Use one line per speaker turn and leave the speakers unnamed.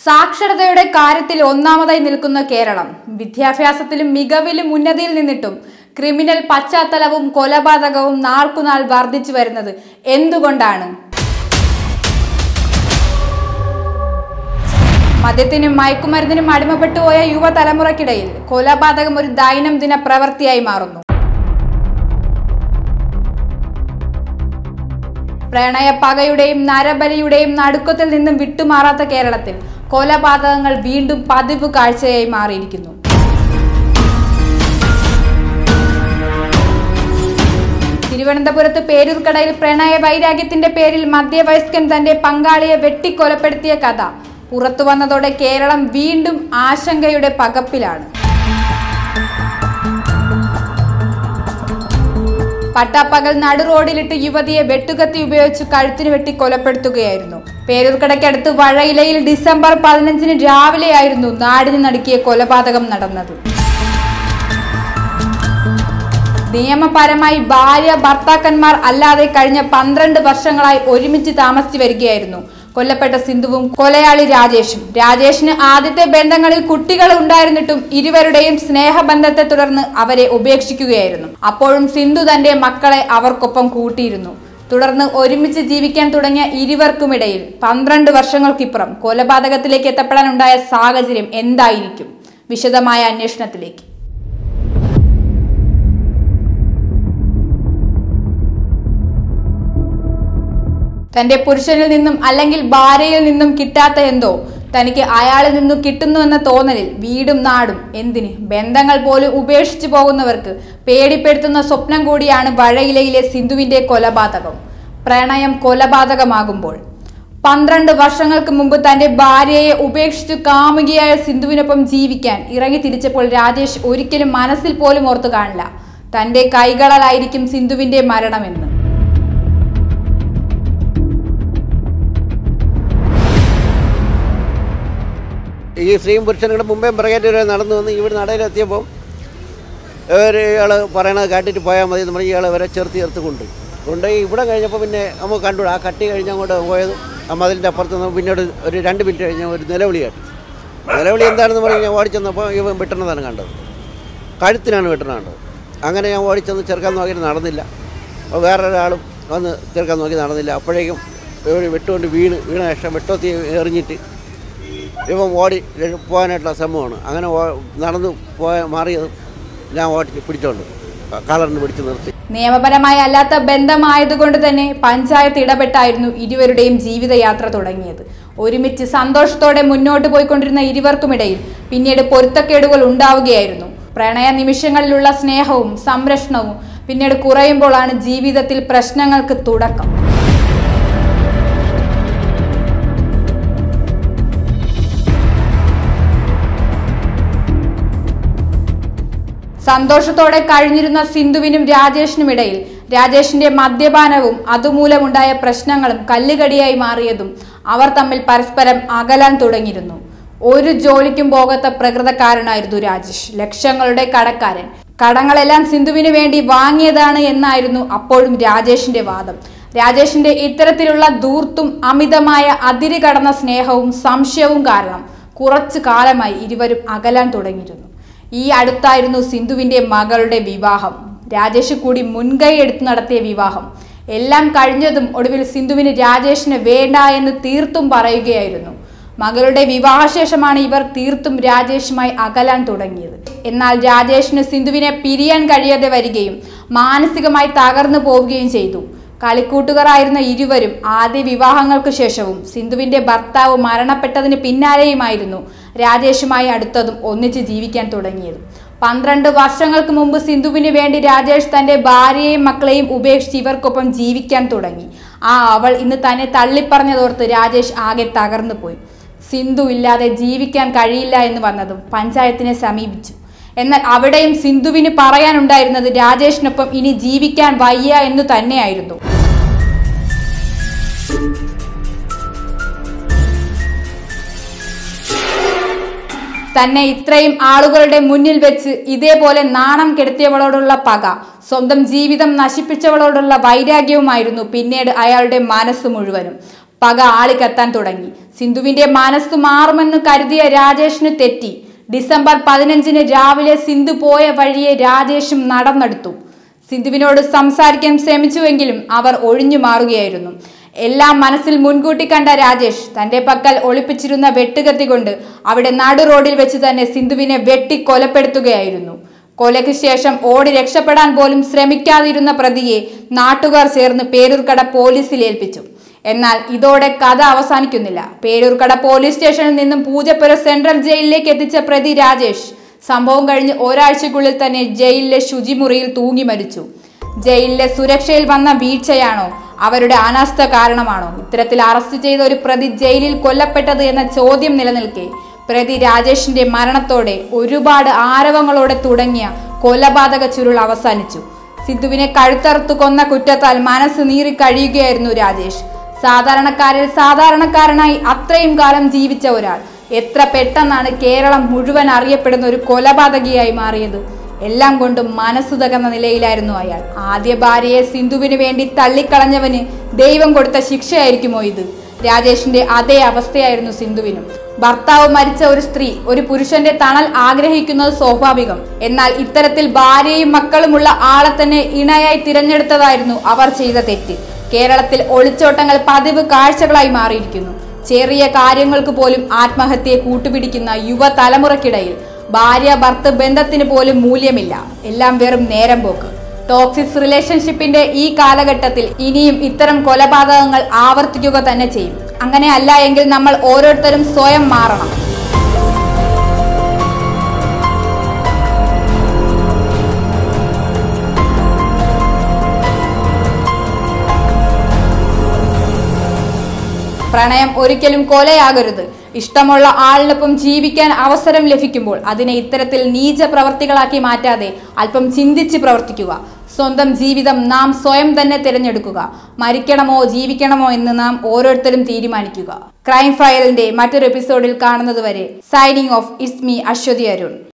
സാക്ഷരതയുടെ കാര്യത്തിൽ ഒന്നാമതായി നിൽക്കുന്ന കേരളം വിദ്യാഭ്യാസത്തിലും മികവിലും ഉന്നതിയിൽ നിന്നിട്ടും ക്രിമിനൽ പശ്ചാത്തലവും കൊലപാതകവും നാൾക്കുനാൾ വർദ്ധിച്ചു വരുന്നത് എന്തുകൊണ്ടാണ് മദ്യത്തിനും മയക്കുമരുന്നിനും അടിമപ്പെട്ടു പോയ യുവതലമുറയ്ക്കിടയിൽ കൊലപാതകം ഒരു ദൈനംദിന പ്രവൃത്തിയായി മാറുന്നു പ്രണയപ്പകയുടെയും നരബലിയുടെയും നടുക്കത്തിൽ നിന്നും വിട്ടുമാറാത്ത കേരളത്തിൽ കൊലപാതകങ്ങൾ വീണ്ടും പതിവ് കാഴ്ചയായി മാറിയിരിക്കുന്നു തിരുവനന്തപുരത്ത് പേരൂർക്കടയിൽ പ്രണയ വൈരാഗ്യത്തിന്റെ പേരിൽ മധ്യവയസ്കൻ തന്റെ പങ്കാളിയെ വെട്ടിക്കൊലപ്പെടുത്തിയ കഥ പുറത്തു വന്നതോടെ കേരളം വീണ്ടും ആശങ്കയുടെ പകപ്പിലാണ് പട്ടാപ്പകൽ നടു റോഡിലിട്ട് യുവതിയെ വെട്ടുകത്തി ഉപയോഗിച്ച് കഴുത്തിന് വെട്ടി കൊലപ്പെടുത്തുകയായിരുന്നു പേരൂർക്കടയ്ക്കടുത്ത് വഴയിലയിൽ ഡിസംബർ പതിനഞ്ചിന് രാവിലെയായിരുന്നു നാടിന് നടുക്കിയ കൊലപാതകം നടന്നത് നിയമപരമായി ഭാര്യ ഭർത്താക്കന്മാർ അല്ലാതെ കഴിഞ്ഞ പന്ത്രണ്ട് വർഷങ്ങളായി ഒരുമിച്ച് താമസിച്ചു വരികയായിരുന്നു കൊല്ലപ്പെട്ട സിന്ധുവും കൊലയാളി രാജേഷും രാജേഷിന് ആദ്യത്തെ ബന്ധങ്ങളിൽ കുട്ടികൾ ഉണ്ടായിരുന്നിട്ടും ഇരുവരുടെയും സ്നേഹബന്ധത്തെ തുടർന്ന് അവരെ ഉപേക്ഷിക്കുകയായിരുന്നു അപ്പോഴും സിന്ധു തന്റെ മക്കളെ അവർക്കൊപ്പം കൂട്ടിയിരുന്നു തുടർന്ന് ഒരുമിച്ച് ജീവിക്കാൻ തുടങ്ങിയ ഇരുവർക്കുമിടയിൽ പന്ത്രണ്ട് വർഷങ്ങൾക്കിപ്പുറം കൊലപാതകത്തിലേക്ക് എത്തപ്പെടാനുണ്ടായ സാഹചര്യം എന്തായിരിക്കും വിശദമായ അന്വേഷണത്തിലേക്ക് തന്റെ പുരുഷനിൽ നിന്നും അല്ലെങ്കിൽ ഭാര്യയിൽ നിന്നും കിട്ടാത്ത എന്തോ തനിക്ക് അയാളിൽ നിന്നും കിട്ടുന്നു എന്ന തോന്നലിൽ വീടും നാടും എന്തിന് ബന്ധങ്ങൾ പോലും ഉപേക്ഷിച്ചു പോകുന്നവർക്ക് പേടിപ്പെടുത്തുന്ന സ്വപ്നം കൂടിയാണ് വഴയിലയിലെ സിന്ധുവിന്റെ കൊലപാതകം പ്രണയം കൊലപാതകമാകുമ്പോൾ പന്ത്രണ്ട് വർഷങ്ങൾക്ക് മുമ്പ് തന്റെ ഭാര്യയെ ഉപേക്ഷിച്ചു കാമുകിയായ സിന്ധുവിനൊപ്പം ജീവിക്കാൻ ഇറങ്ങി തിരിച്ചപ്പോൾ രാജേഷ് ഒരിക്കലും മനസ്സിൽ പോലും ഓർത്തു കാണില്ല തന്റെ കൈകളാലായിരിക്കും സിന്ധുവിന്റെ മരണമെന്ന്
ഈ സ്ത്രീയും പുരുഷനും മുമ്പേ പിറകേറ്റ് വരെ നടന്നു വന്ന് ഇവിടെ നടയിലെത്തിയപ്പോൾ ഇവർ ഇയാൾ പറയണത് കാട്ടിട്ട് പോയാൽ മതി എന്ന് പറഞ്ഞ് ഇയാളെ വരെ ചേർത്ത് ചേർത്ത് കൊണ്ടുപോയി കൊണ്ടുപോയി ഇവിടെ കഴിഞ്ഞപ്പോൾ പിന്നെ നമുക്ക് കണ്ടു ആ കട്ടി കഴിഞ്ഞ് അങ്ങോട്ട് പോയത് ആ മതിലിൻ്റെ അപ്പുറത്ത് നിന്ന് പിന്നീട് ഒരു രണ്ട് മിനിറ്റ് കഴിഞ്ഞ് ഒരു നിലവിളി കേട്ടു നിലവിളി എന്താണെന്ന് പറഞ്ഞ് ഞാൻ ഓടിച്ചെന്നപ്പോൾ ഇവൻ വെട്ടണതാണ് കണ്ടത് കഴുത്തിനാണ് വെട്ടണ കണ്ടത് അങ്ങനെ ഞാൻ ഓടിച്ചെന്ന് ചെറുക്കാൻ നോക്കിയിട്ട് നടന്നില്ല അപ്പോൾ വേറൊരാളും വന്ന് ചെറുക്കാൻ നോക്കി നടന്നില്ല അപ്പോഴേക്കും ഇവർ വെട്ടുകൊണ്ട് വീണ് വീണ ശേഷം വെട്ടോത്തി എറിഞ്ഞിട്ട് ഇവൻ ഓടി ര- പോകാനായിട്ടുള്ള ശ്രമമാണ് അങ്ങനെ ഓ- നടന്ന് പോയ മാറിയത് ഞാൻ ഓടി പിടിച്ചോണ്ട് കളറിന് പിടിച്ച് നിർത്തി
നിയമപരമായി അല്ലാത്ത ബന്ധമായതുകൊണ്ട് തന്നെ പഞ്ചായത്ത് ഇടപെട്ടായിരുന്നു ഇരുവരുടെയും ജീവിതയാത്ര തുടങ്ങിയത് ഒരുമിച്ച് സന്തോഷത്തോടെ മുന്നോട്ട് പോയിക്കൊണ്ടിരുന്ന ഇരുവർക്കുമിടയിൽ പിന്നീട് പൊരുത്തക്കേടുകൾ ഉണ്ടാവുകയായിരുന്നു പ്രണയ നിമിഷങ്ങളിലുള്ള സ്നേഹവും സംരക്ഷണവും പിന്നീട് കുറയുമ്പോഴാണ് ജീവിതത്തിൽ പ്രശ്നങ്ങൾക്ക് തുടക്കം സന്തോഷത്തോടെ കഴിഞ്ഞിരുന്ന സിന്ധുവിനും രാജേഷിനും ഇടയിൽ രാജേഷിന്റെ മദ്യപാനവും അതുമൂലമുണ്ടായ പ്രശ്നങ്ങളും കല്ലുകടിയായി മാറിയതും അവർ തമ്മിൽ പരസ്പരം അകലാൻ തുടങ്ങിയിരുന്നു ഒരു ജോലിക്കും പോകാത്ത പ്രകൃതക്കാരനായിരുന്നു രാജേഷ് ലക്ഷങ്ങളുടെ കടക്കാരൻ കടങ്ങളെല്ലാം സിന്ധുവിന് വേണ്ടി വാങ്ങിയതാണ് എന്നായിരുന്നു അപ്പോഴും രാജേഷിന്റെ വാദം രാജേഷിന്റെ ഇത്തരത്തിലുള്ള ധൂർത്തും അമിതമായ അതിര് കടന്ന സ്നേഹവും സംശയവും കാരണം കുറച്ചു കാലമായി ഇരുവരും അകലാൻ തുടങ്ങിയിരുന്നു ഈ അടുത്തായിരുന്നു സിന്ധുവിന്റെ മകളുടെ വിവാഹം രാജേഷ് കൂടി മുൻകൈ എടുത്തു നടത്തിയ വിവാഹം എല്ലാം കഴിഞ്ഞതും ഒടുവിൽ സിന്ധുവിന് രാജേഷിന് വേണ്ട എന്ന് തീർത്തും പറയുകയായിരുന്നു മകളുടെ വിവാഹശേഷമാണ് ഇവർ തീർത്തും രാജേഷുമായി അകലാൻ തുടങ്ങിയത് എന്നാൽ രാജേഷിന് സിന്ധുവിനെ പിരിയാൻ കഴിയാതെ വരികയും മാനസികമായി തകർന്നു പോവുകയും ചെയ്തു കളിക്കൂട്ടുകാരായിരുന്ന ഇരുവരും ആദ്യ വിവാഹങ്ങൾക്ക് ശേഷവും സിന്ധുവിന്റെ ഭർത്താവ് മരണപ്പെട്ടതിന് പിന്നാലെയുമായിരുന്നു രാജേഷുമായി അടുത്തതും ഒന്നിച്ച് ജീവിക്കാൻ തുടങ്ങിയത് പന്ത്രണ്ട് വർഷങ്ങൾക്ക് മുമ്പ് സിന്ധുവിന് വേണ്ടി രാജേഷ് തന്റെ ഭാര്യയെയും മക്കളെയും ഉപേക്ഷിച്ച് ഇവർക്കൊപ്പം ജീവിക്കാൻ തുടങ്ങി ആ അവൾ ഇന്ന് തന്നെ തള്ളിപ്പറഞ്ഞതോർത്ത് രാജേഷ് ആകെ തകർന്നു പോയി സിന്ധു ഇല്ലാതെ ജീവിക്കാൻ കഴിയില്ല എന്ന് വന്നതും പഞ്ചായത്തിനെ സമീപിച്ചു എന്നാൽ അവിടെയും സിന്ധുവിന് പറയാനുണ്ടായിരുന്നത് രാജേഷിനൊപ്പം ഇനി ജീവിക്കാൻ വയ്യ എന്ന് തന്നെയായിരുന്നു തന്നെ ഇത്രയും ആളുകളുടെ മുന്നിൽ വെച്ച് ഇതേപോലെ നാണം കെടുത്തിയവളോടുള്ള പക സ്വന്തം ജീവിതം നശിപ്പിച്ചവളോടുള്ള വൈരാഗ്യവുമായിരുന്നു പിന്നീട് അയാളുടെ മനസ്സ് മുഴുവനും പക ആളിക്കത്താൻ തുടങ്ങി സിന്ധുവിന്റെ മനസ്സ് മാറുമെന്ന് കരുതിയ രാജേഷിന് തെറ്റി ഡിസംബർ പതിനഞ്ചിന് രാവിലെ സിന്ധു പോയ വഴിയെ രാജേഷും നടന്നെടുത്തു സിന്ധുവിനോട് സംസാരിക്കാൻ ശ്രമിച്ചുവെങ്കിലും അവർ ഒഴിഞ്ഞു മാറുകയായിരുന്നു എല്ലാം മനസ്സിൽ മുൻകൂട്ടി കണ്ട രാജേഷ് തന്റെ പക്കൽ ഒളിപ്പിച്ചിരുന്ന വെട്ടുകത്തി കൊണ്ട് അവിടെ നടു റോഡിൽ വെച്ച് തന്നെ സിന്ധുവിനെ വെട്ടി കൊലപ്പെടുത്തുകയായിരുന്നു കൊലയ്ക്ക് ശേഷം ഓടി രക്ഷപ്പെടാൻ പോലും ശ്രമിക്കാതിരുന്ന പ്രതിയെ നാട്ടുകാർ ചേർന്ന് പേരൂർക്കട പോലീസിൽ ഏൽപ്പിച്ചു എന്നാൽ ഇതോടെ കഥ അവസാനിക്കുന്നില്ല പേരൂർക്കട പോലീസ് സ്റ്റേഷനിൽ നിന്നും പൂജപ്പുര സെൻട്രൽ ജയിലിലേക്ക് എത്തിച്ച പ്രതി രാജേഷ് സംഭവം കഴിഞ്ഞ് ഒരാഴ്ചക്കുള്ളിൽ തന്നെ ജയിലിലെ ശുചിമുറിയിൽ തൂങ്ങി മരിച്ചു ജയിലിലെ സുരക്ഷയിൽ വന്ന വീഴ്ചയാണോ അവരുടെ അനാസ്ഥ കാരണമാണോ ഇത്തരത്തിൽ അറസ്റ്റ് ചെയ്ത ഒരു പ്രതി ജയിലിൽ കൊല്ലപ്പെട്ടത് എന്ന ചോദ്യം നിലനിൽക്കെ പ്രതി രാജേഷിന്റെ മരണത്തോടെ ഒരുപാട് ആരവങ്ങളോടെ തുടങ്ങിയ കൊലപാതക ചുരുൾ അവസാനിച്ചു സിദ്ധുവിനെ കഴുത്തറുത്തു കൊന്ന കുറ്റത്താൽ മനസ്സ് നീറി കഴിയുകയായിരുന്നു രാജേഷ് സാധാരണക്കാരിൽ സാധാരണക്കാരനായി അത്രയും കാലം ജീവിച്ച ഒരാൾ എത്ര പെട്ടെന്നാണ് കേരളം മുഴുവൻ അറിയപ്പെടുന്ന ഒരു കൊലപാതകിയായി മാറിയത് എല്ലാം കൊണ്ടും മനസ്സു തകർന്ന നിലയിലായിരുന്നു അയാൾ ആദ്യ ഭാര്യയെ സിന്ധുവിന് വേണ്ടി തള്ളിക്കളഞ്ഞവന് ദൈവം കൊടുത്ത ശിക്ഷയായിരിക്കുമോ ഇത് രാജേഷിന്റെ അതേ അവസ്ഥയായിരുന്നു സിന്ധുവിനും ഭർത്താവ് മരിച്ച ഒരു സ്ത്രീ ഒരു പുരുഷന്റെ തണൽ ആഗ്രഹിക്കുന്നത് സ്വാഭാവികം എന്നാൽ ഇത്തരത്തിൽ ഭാര്യയും മക്കളുമുള്ള ആളെ തന്നെ ഇണയായി തിരഞ്ഞെടുത്തതായിരുന്നു അവർ ചെയ്ത തെറ്റ് കേരളത്തിൽ ഒളിച്ചോട്ടങ്ങൾ പതിവ് കാഴ്ചകളായി മാറിയിരിക്കുന്നു ചെറിയ കാര്യങ്ങൾക്ക് പോലും ആത്മഹത്യയെ കൂട്ടുപിടിക്കുന്ന യുവതലമുറയ്ക്കിടയിൽ ഭാര്യ ഭർത്ത് ബന്ധത്തിന് പോലും മൂല്യമില്ല എല്ലാം വെറും നേരം പോക്ക് ടോക്സിക് റിലേഷൻഷിപ്പിന്റെ ഈ കാലഘട്ടത്തിൽ ഇനിയും ഇത്തരം കൊലപാതകങ്ങൾ ആവർത്തിക്കുക തന്നെ ചെയ്യും അങ്ങനെ അല്ല എങ്കിൽ നമ്മൾ ഓരോരുത്തരും സ്വയം മാറണം പ്രണയം ഒരിക്കലും കൊലയാകരുത് ഇഷ്ടമുള്ള ആളിനൊപ്പം ജീവിക്കാൻ അവസരം ലഭിക്കുമ്പോൾ അതിനെ ഇത്തരത്തിൽ നീച പ്രവർത്തികളാക്കി മാറ്റാതെ അല്പം ചിന്തിച്ച് പ്രവർത്തിക്കുക സ്വന്തം ജീവിതം നാം സ്വയം തന്നെ തിരഞ്ഞെടുക്കുക മരിക്കണമോ ജീവിക്കണമോ എന്ന് നാം ഓരോരുത്തരും തീരുമാനിക്കുക ക്രൈം ഫയലിന്റെ മറ്റൊരു എപ്പിസോഡിൽ കാണുന്നതുവരെ signing off is me Aswathy Arun